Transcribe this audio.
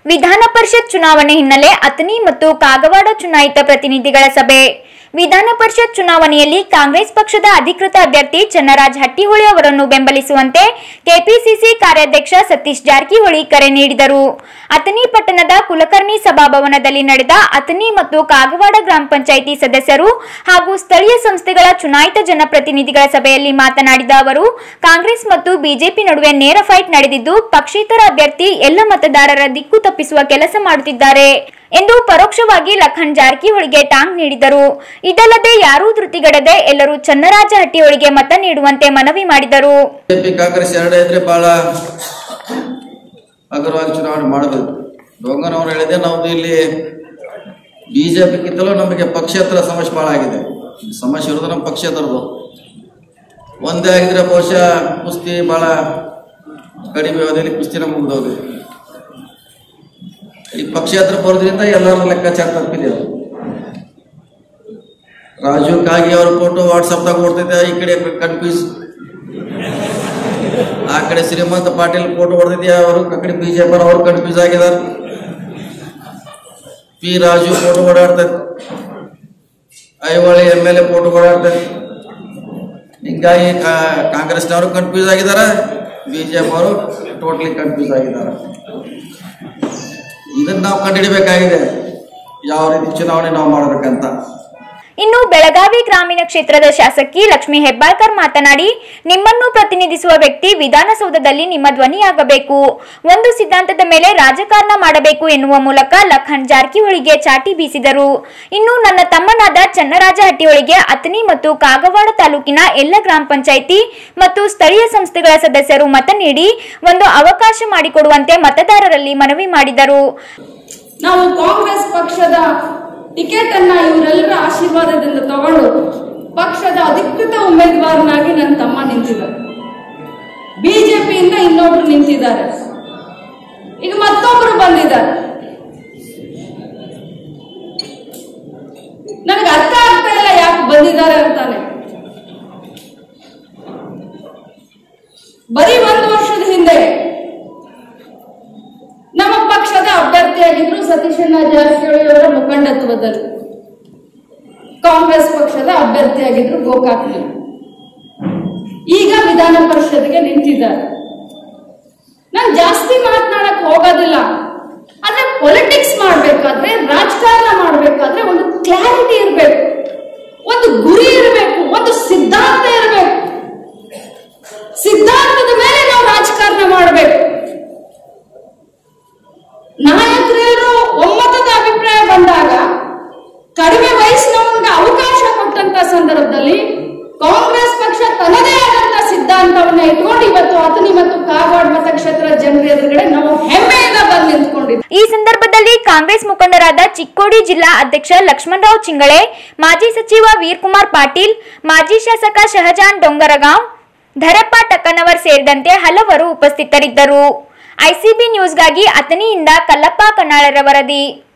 ವಿಧಾನ ಪರಿಷತ್ ಚುನಾವಣೆ ಹಿನ್ನೆಲೆ ಅತನಿ ಮತ್ತು ಕಾಗವಾಡ ಚುನಾಯಿತ ಪ್ರತಿನಿಧಿಗಳ ಸಭೆ ವಿಧಾನ ಪರಿಷತ್ ಚುನಾವಣೆಯಲ್ಲಿ ಕಾಂಗ್ರೆಸ್ ಪಕ್ಷದ ಅಧಿಕೃತ ಅಭ್ಯರ್ಥಿ ಚನ್ನರಾಜ್ ಹಟ್ಟಿಹೊಳಿ ಅವರನ್ನು ಬೆಂಬಲಿಸುವಂತೆ ಕೆಪಿಸಿಸಿ ಕಾರ್ಯಾಧ್ಯಕ್ಷ ಸತೀಶ್ ಜಾರಕಿಹೊಳಿ ಕರೆ ನೀಡಿದರು ಅತನಿ ಪಟ್ಟಣದ ಕುಲಕರ್ಣಿ ಸಭಾಭವನದಲ್ಲಿ ನಡೆದ ಅತನಿ ಮತ್ತು ಕಾಗವಾಡ ಗ್ರಾಮ ಪಂಚಾಯಿತಿ ಸದಸ್ಯರು ಹಾಗೂ ಸ್ಥಳೀಯ ಸಂಸ್ಥೆಗಳ ಚುನಾಯಿತ ಜನಪ್ರತಿನಿಧಿಗಳ ಸಭೆಯಲ್ಲಿ ಮಾತನಾಡಿದ ಅವರು ಕಾಂಗ್ರೆಸ್ ಮತ್ತು ಬಿಜೆಪಿ ನಡುವೆ ನೇರ ಫೈಟ್ ನಡೆದಿದ್ದು ಪಕ್ಷೇತರ ಅಭ್ಯರ್ಥಿ ಎಲ್ಲ ಮತದಾರರ ದಿಕ್ಕು ತಪ್ಪಿಸುವ ಕೆಲಸ ಮಾಡುತ್ತಿದ್ದಾರೆ ಎಂದು ಪರೋಕ್ಷವಾಗಿ ಲಖನ್ ಜಾರಕಿಹೊಳಿಗೆ ಟಾಂಗ್ ನೀಡಿದರು ಇದಲ್ಲದೆ ಯಾರೂ ಧೃತಿಗಡದೆ ಎಲ್ಲರೂ ಚನ್ನರಾಜ ಹಟ್ಟಿಹೊಳಿಗೆ ಮತ ನೀಡುವಂತೆ ಮನವಿ ಮಾಡಿದರು ಬಿಜೆಪಿ ಕಾಂಗ್ರೆಸ್ ಎರಡೇ ಇದ್ರೆ ಬಹಳ ಹಗುರವಾಗಿ ಚುನಾವಣೆ ಮಾಡಬೇಕು ಡೊಂಗನವ್ರು ಹೇಳಿದೆ ನಮ್ದು ಇಲ್ಲಿ ಬಿಜೆಪಿಗಿಂತಲೂ ನಮಗೆ ಪಕ್ಷೇತರ ಸಮಸ್ಯೆ ಭಾಳ ಆಗಿದೆ ಈ ಸಮಸ್ಯೆ ಇರೋದು ನಮ್ಮ ಪಕ್ಷೇತರದು ಒಂದೇ ಆಗಿದ್ರೆ ಬಹುಶಃ ಕುಸ್ತಿ ಭಾಳ ಕಡಿಮೆ ಅವಧಿಯಲ್ಲಿ ಕುಸ್ತಿನ ಮುಗಿದೋದು ಈ ಪಕ್ಷೇತರ ಬರೋದ್ರಿಂದ ಎಲ್ಲರ ಲೆಕ್ಕಾಚಾರ ತಪ್ಪಿದೆ ಅದು ರಾಜೀವ್ ಕಾಗಿ ಅವ್ರ ಫೋಟೋ ವಾಟ್ಸಪ್ದಾಗ ಓಡ್ತಿದ್ದೆ ಈ ಕಡೆ ಕನ್ಫ್ಯೂಸ್ ಆ ಕಡೆ ಶ್ರೀಮಂತ ಪಾಟೀಲ್ ಫೋಟೋ ಹೊಡೆದಿದ್ಯಾ ಅವರು ಆ ಕಡೆ ಬಿಜೆಪಿ ಅವ್ರು ಕನ್ಫ್ಯೂಸ್ ಆಗಿದ್ದಾರೆ ಪಿ ರಾಜು ಫೋಟೋ ಓಡಾಡ್ತಾರೆ Aihole M L A photo ಓಡಾಡ್ತಾರೆ ಹಿಂಗಾಗಿ ಕಾ- ಕಾಂಗ್ರೆಸ್ನವರು ಕನ್ಫ್ಯೂಸ್ ಆಗಿದ್ದಾರೆ ಬಿಜೆಪಿ ಅವರು ಟೋಟ್ಲಿ ಕನ್ಫ್ಯೂಸ್ ಆಗಿದ್ದಾರೆ ಇದನ್ನ ನಾವು ಕಂಡುಹಿಡಿಬೇಕಾಗಿದೆ ಯಾವ ರೀತಿ ಚುನಾವಣೆ ನಾವು ಮಾಡಬೇಕಂತ ಇನ್ನು ಬೆಳಗಾವಿ ಗ್ರಾಮೀಣ ಕ್ಷೇತ್ರದ ಶಾಸಕಿ ಲಕ್ಷ್ಮಿ ಹೆಬ್ಬಾಳ್ಕರ್ ಮಾತನಾಡಿ ನಿಮ್ಮನ್ನು ಪ್ರತಿನಿಧಿಸುವ ವ್ಯಕ್ತಿ ವಿಧಾನಸೌಧದಲ್ಲಿ ನಿಮ್ಮ ಧ್ವನಿಯಾಗಬೇಕು ಒಂದು ಸಿದ್ಧಾಂತದ ಮೇಲೆ ರಾಜಕಾರಣ ಮಾಡಬೇಕು ಎನ್ನುವ ಮೂಲಕ ಲಖನ್ ಜಾರಕಿಹೊಳಿಗೆ ಚಾಟಿ ಬೀಸಿದರು ಇನ್ನು ನನ್ನ ತಮ್ಮನಾದ ಚನ್ನರಾಜ ಹಟ್ಟಿಹೊಳಿಗೆ ಅತನಿ ಮತ್ತು ಕಾಗವಾಡ ತಾಲೂಕಿನ ಎಲ್ಲ ಗ್ರಾಮ ಪಂಚಾಯಿತಿ ಮತ್ತು ಸ್ಥಳೀಯ ಸಂಸ್ಥೆಗಳ ಸದಸ್ಯರು ಮತ ನೀಡಿ ಒಂದು ಅವಕಾಶ ಮಾಡಿಕೊಡುವಂತೆ ಮತದಾರರಲ್ಲಿ ಮನವಿ ಮಾಡಿದರು ನಾವು ಕಾಂಗ್ರೆಸ್ ಪಕ್ಷದ ಟಿಕೆಟ್ ಅನ್ನ ಇವರೆಲ್ಲರ ಆಶೀರ್ವಾದದಿಂದ ತಗೊಂಡು ಪಕ್ಷದ ಅಧಿಕೃತ ಉಮೇದುವಾರನಾಗಿ ನನ್ನ ತಮ್ಮ ನಿಂತಿದ್ದಾರೆ ಬಿಜೆಪಿಯಿಂದ ಇನ್ನೊಬ್ರು ನಿಂತಿದ್ದಾರೆ ಈಗ ಮತ್ತೊಬ್ರು ಬಂದಿದ್ದಾರೆ ನನಗೆ ಅರ್ಥ ಆಗ್ತಾ ಇಲ್ಲ ಯಾಕೆ ಬಂದಿದ್ದಾರೆ ಅಂತಾನೆ ಬರೀ ಒಂದು ವರ್ಷದ ಹಿಂದೆ ನಮ್ಮ ಪಕ್ಷದ ಅಭ್ಯರ್ಥಿಯಾಗಿದ್ರು ಸತೀಶಣ್ಣ ಜಾರಕಿಹೊಳಿ ಅವರ ಮುಖಂಡತ್ವದಲ್ಲಿ ಕಾಂಗ್ರೆಸ್ ಪಕ್ಷದ ಅಭ್ಯರ್ಥಿಯಾಗಿದ್ರು ಗೋಕಾಕ್ನಲ್ಲಿ ಈಗ ವಿಧಾನ ಪರಿಷತ್ಗೆ ನಿಂತಿದ್ದಾರೆ ನಾನು ಜಾಸ್ತಿ ಮಾತನಾಡಕ್ ಹೋಗೋದಿಲ್ಲ ಆದ್ರೆ ಪೊಲಿಟಿಕ್ಸ್ ಮಾಡ್ಬೇಕಾದ್ರೆ ರಾಜಕಾರಣ ಮಾಡ್ಬೇಕಾದ್ರೆ ಒಂದು ಕ್ಲಾರಿಟಿ ಇರಬೇಕು ಒಂದು ಗುರಿ ಇರಬೇಕು ಒಂದು ಸಿದ್ಧಾಂತ ಇರಬೇಕು ಸಿದ್ಧಾಂತದ ಮೇಲೆ ನಾವು ರಾಜಕಾರಣ ಮಾಡಬೇಕು ನಾಯಕರೆಲ್ಲರೂ ಒಮ್ಮತದ ಅಭಿಪ್ರಾಯ ಬಂದಾಗ ಕಡಿಮೆ ವಯಸ್ಸಿನವನಿಗೆ ಅವಕಾಶ ಕೊಟ್ಟಂತ ಸಂದರ್ಭದಲ್ಲಿ ಕಾಂಗ್ರೆಸ್ ಪಕ್ಷ ತನ್ನದೇ ಆದಂತ ಸಿದ್ಧಾಂತವನ್ನ ಇಟ್ಕೊಂಡು ಇವತ್ತು ಅತನಿ ಮತ್ತು ಕಾಗವಾಡ ಮತಕ್ಷೇತ್ರ ಜನರ ಎದುರುಗಡೆ ನಾವು ಹೆಮ್ಮೆಯಿಂದ ಬಂದು ನಿಂತ್ಕೊಂಡಿದ್ದೀವಿ ಈ ಸಂದರ್ಭದಲ್ಲಿ ಕಾಂಗ್ರೆಸ್ ಮುಖಂಡರಾದ ಚಿಕ್ಕೋಡಿ ಜಿಲ್ಲಾ ಅಧ್ಯಕ್ಷ ಲಕ್ಷ್ಮಣರಾವ್ ಚಿಂಗಳೆ ಮಾಜಿ ಸಚಿವ ವೀರ್ಕುಮಾರ್ ಪಾಟೀಲ್ ಮಾಜಿ ಶಾಸಕ ಶಹಜಾನ್ ಡೊಂಗರಗಾಂವ್ ಧರಪ್ಪ ಟಕ್ಕನವರ್ ಸೇರಿದಂತೆ ಹಲವರು ಉಪಸ್ಥಿತರಿದ್ದರು ಐಸಿಬಿ ನ್ಯೂಸ್ಗಾಗಿ ಅತನಿಯಿಂದ ಕಲ್ಲಪ್ಪ ಕನ್ನಾಳರ ವರದಿ